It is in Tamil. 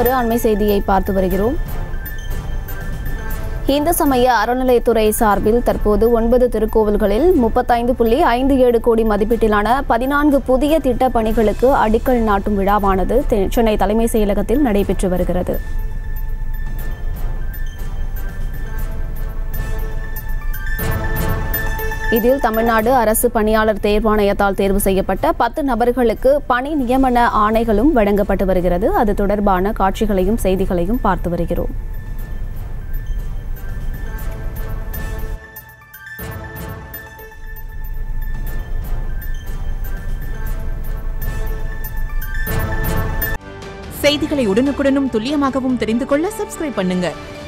ஒரு அண்மை செய்தியை பார்த்து வருகிறோம் இந்து சமய அறநிலையத்துறை சார்பில் தற்போது ஒன்பது திருக்கோவில்களில் முப்பத்தைந்து புள்ளி ஐந்து ஏழு கோடி மதிப்பீட்டிலான பதினான்கு புதிய திட்ட பணிகளுக்கு அடிக்கல் நாட்டும் விழாவானது தெ- சென்னை தலைமைச் செயலகத்தில் நடைபெற்று வருகிறது இதில் தமிழ்நாடு அரசு பணியாளர் தேர்வாணையத்தால் தேர்வு செய்யப்பட்ட பத்து நபர்களுக்கு பணி நியமன ஆணைகளும் வழங்கப்பட்டு வருகிறது அது தொடர்பான காட்சிகளையும் செய்திகளையும் பார்த்து வருகிறோம் செய்திகளை உடனுக்குடனும் துல்லியமாகவும் தெரிந்து கொள்ள சப்ஸ்கிரைப் பண்ணுங்க